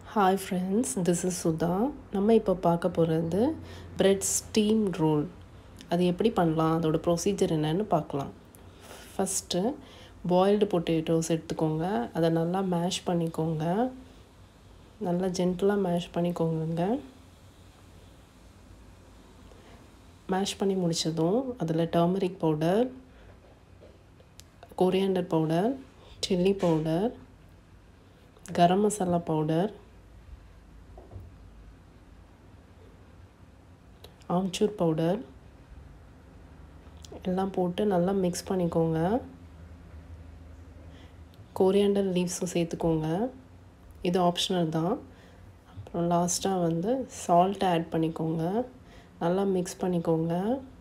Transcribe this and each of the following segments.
hi friends this is Sudha நம்ம இப்போ பார்க்க போகிறது பிரெட் ஸ்டீம் ரோல் அது எப்படி பண்ணலாம் அதோட ப்ரொசீஜர் என்னன்னு பார்க்கலாம் ஃபஸ்ட்டு பாயில்டு பொட்டேட்டோஸ் எடுத்துக்கோங்க அதை நல்லா மேஷ் பண்ணிக்கோங்க நல்லா ஜென்டலாக மேஷ் பண்ணிக்கோங்க மேஷ் பண்ணி முடித்ததும் அதில் turmeric powder coriander powder chilli powder garam masala powder amchur powder எல்லாம் போட்டு நல்லா மிக்ஸ் பண்ணிக்கோங்க கோரியாண்டர் லீவ்ஸும் சேர்த்துக்கோங்க இது ஆப்ஷனல் தான் அப்புறம் லாஸ்ட்டாக வந்து சால்ட் ஆட் பண்ணிக்கோங்க நல்லா மிக்ஸ் பண்ணிக்கோங்க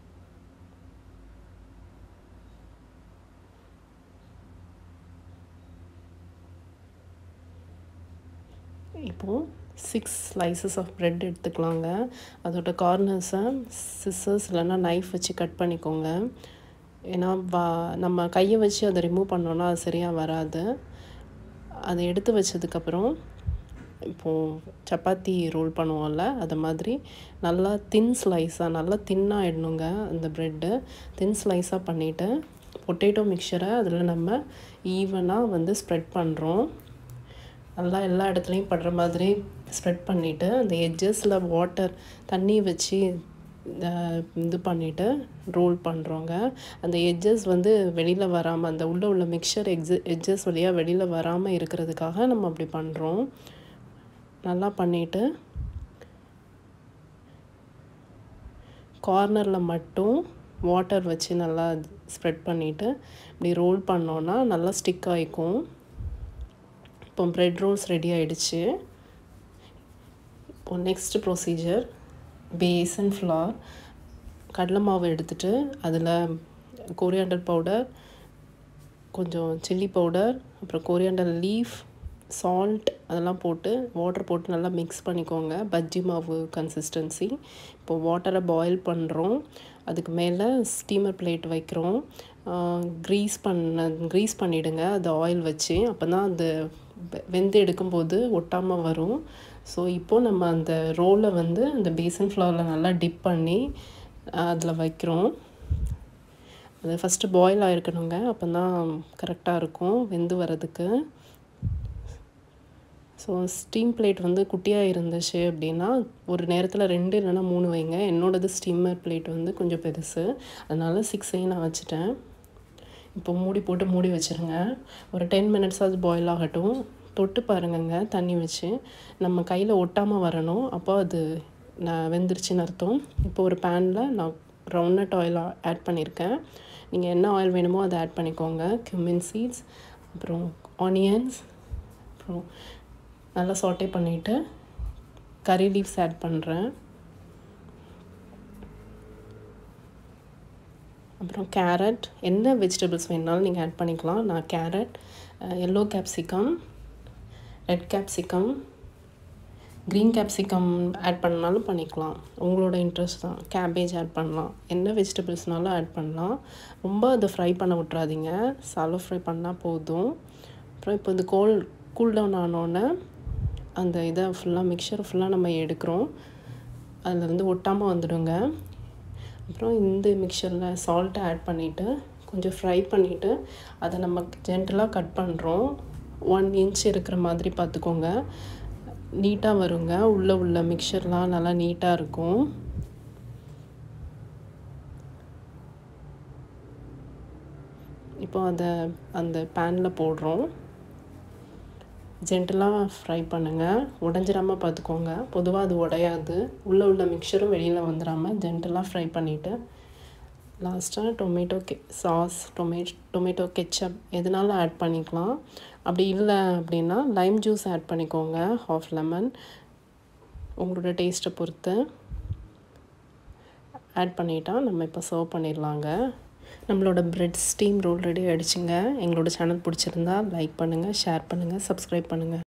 இப்போது சிக்ஸ் ஸ்லைசஸ் ஆஃப் ப்ரெட் எடுத்துக்கலாங்க அதோட கார்னர்ஸை சிஸ்ஸர்ஸ் இல்லைன்னா நைஃப் வச்சு கட் பண்ணிக்கோங்க ஏன்னா வா நம்ம கையை வச்சு அதை ரிமூவ் பண்ணோன்னா அது சரியாக வராது அதை எடுத்து வச்சதுக்கப்புறம் இப்போது சப்பாத்தி ரோல் பண்ணுவோம்ல அது மாதிரி நல்லா தின் ஸ்லைஸாக நல்லா தின்னாகிடணுங்க அந்த ப்ரெட்டு தின் ஸ்லைஸாக பண்ணிவிட்டு பொட்டேட்டோ மிக்சரை அதில் நம்ம ஈவனாக வந்து ஸ்ப்ரெட் பண்ணுறோம் நல்லா எல்லா இடத்துலையும் படுற மாதிரி ஸ்ப்ரெட் பண்ணிவிட்டு அந்த எட்ஜஸில் வாட்டர் தண்ணி வச்சு இது பண்ணிவிட்டு ரோல் பண்ணுறோங்க அந்த எட்ஜஸ் வந்து வெளியில் வராமல் அந்த உள்ளே உள்ள மிக்சர் எக்ஸ எட்ஜஸ் வழியாக வெளியில் வராமல் இருக்கிறதுக்காக நம்ம அப்படி பண்ணுறோம் நல்லா பண்ணிவிட்டு கார்னரில் மட்டும் வாட்டர் வச்சு நல்லா ஸ்ப்ரெட் பண்ணிவிட்டு இப்படி ரோல் பண்ணோன்னா நல்லா ஸ்டிக் ஆகிக்கும் இப்போ ப்ரெட் ரோல்ஸ் ரெடி ஆகிடுச்சு இப்போ நெக்ஸ்ட் ப்ரொசீஜர் பேசன் ஃப்ளார் கடலை மாவு எடுத்துட்டு அதில் கோரியாண்டர் பவுடர் கொஞ்சம் சில்லி பவுடர் அப்புறம் கோரியாண்டர் லீஃப் சால்ட் அதெல்லாம் போட்டு வாட்டர் போட்டு நல்லா மிக்ஸ் பண்ணிக்கோங்க பஜ்ஜி மாவு கன்சிஸ்டன்சி இப்போது வாட்டரை பாயில் பண்ணுறோம் அதுக்கு மேலே ஸ்டீமர் பிளேட் வைக்கிறோம் க்ரீஸ் பண்ண க்ரீஸ் பண்ணிவிடுங்க அது ஆயில் வச்சு அப்போ தான் அந்த வெந்து எடுக்கும்போது ஒட்டாமல் வரும் ஸோ இப்போது நம்ம அந்த ரோலை வந்து அந்த பேசன் ஃப்ளவரில் நல்லா டிப் பண்ணி அதில் வைக்கிறோம் அது ஃபஸ்ட்டு பாயில் ஆகிருக்கணுங்க அப்போ தான் கரெக்டாக இருக்கும் வெந்து வரதுக்கு ஸோ ஸ்டீம் பிளேட் வந்து குட்டியாக இருந்துச்சு அப்படின்னா ஒரு நேரத்தில் ரெண்டு இல்லைன்னா மூணு வைங்க என்னோடது ஸ்டீமர் பிளேட் வந்து கொஞ்சம் பெருசு அதனால் சிக்ஸையும் நான் வச்சுட்டேன் இப்போ மூடி போட்டு மூடி வச்சுருங்க ஒரு டென் மினிட்ஸ் அது பாயில் ஆகட்டும் தொட்டு பாருங்கங்க தண்ணி வச்சு நம்ம கையில் ஒட்டாமல் வரணும் அப்போ அது நான் வெந்துருச்சுன்னு அர்த்தம் இப்போ ஒரு பேனில் நான் ரவுண்ட் ஆயில் ஆட் பண்ணியிருக்கேன் நீங்கள் என்ன ஆயில் வேணுமோ அதை ஆட் பண்ணிக்கோங்க கியூமின் சீட்ஸ் அப்புறம் ஆனியன்ஸ் அப்புறம் நல்லா சாட்டே பண்ணிவிட்டு கறி லீவ்ஸ் ஆட் பண்ணுறேன் அப்புறம் கேரட் என்ன வெஜிடபிள்ஸ் வேணுனாலும் நீங்கள் ஆட் பண்ணிக்கலாம் நான் carrot yellow capsicum red capsicum green capsicum add பண்ணாலும் பண்ணிக்கலாம் உங்களோட இன்ட்ரெஸ்ட் தான் கேபேஜ் ஆட் பண்ணலாம் என்ன வெஜிடபிள்ஸ்னாலும் ஆட் பண்ணலாம் ரொம்ப அதை ஃப்ரை பண்ண விட்றாதீங்க சாலோ ஃப்ரை பண்ணால் போதும் அப்புறம் இப்போ இந்த கோல் கூல் டவுன் ஆனோடனே அந்த இதை ஃபுல்லாக மிக்சரை ஃபுல்லாக நம்ம எடுக்கிறோம் அதில் வந்து ஒட்டாமல் வந்துடுங்க அப்புறம் இந்த மிக்சரில் சால்ட்டை ஆட் பண்ணிவிட்டு கொஞ்சம் ஃப்ரை பண்ணிவிட்டு அதை நம்ம ஜென்டலாக கட் பண்ணுறோம் ஒன் இன்ச் இருக்கிற மாதிரி பார்த்துக்கோங்க நீட்டாக வருங்க உள்ளே உள்ள மிக்சர்லாம் நல்லா நீட்டாக இருக்கும் இப்போ அதை அந்த பேனில் போடுறோம் ஜென்டலாக ஃப்ரை பண்ணுங்கள் உடஞ்சிராமல் பார்த்துக்கோங்க பொதுவாக அது உடையாது உள்ளே உள்ள மிக்சரும் வெளியில் வந்துடாமல் ஜென்டலாக ஃப்ரை பண்ணிவிட்டு லாஸ்ட்டாக டொமேட்டோ கெ சாஸ் டொமே டொமேட்டோ கெச்சப் எதுனாலும் ஆட் பண்ணிக்கலாம் அப்படி இல்லை அப்படின்னா லைம் ஜூஸ் ஆட் பண்ணிக்கோங்க ஹாஃப் லெமன் உங்களோட டேஸ்ட்டை பொறுத்து ஆட் பண்ணிட்டா நம்ம இப்போ சர்வ் பண்ணிடலாங்க நம்மளோட பிரெட் ஸ்டீம் ரோல் ரெடி ஆகிடுச்சுங்க எங்களோட சேனல் பிடிச்சிருந்தா லைக் பண்ணுங்கள் ஷேர் பண்ணுங்கள் சப்ஸ்கிரைப் பண்ணுங்கள்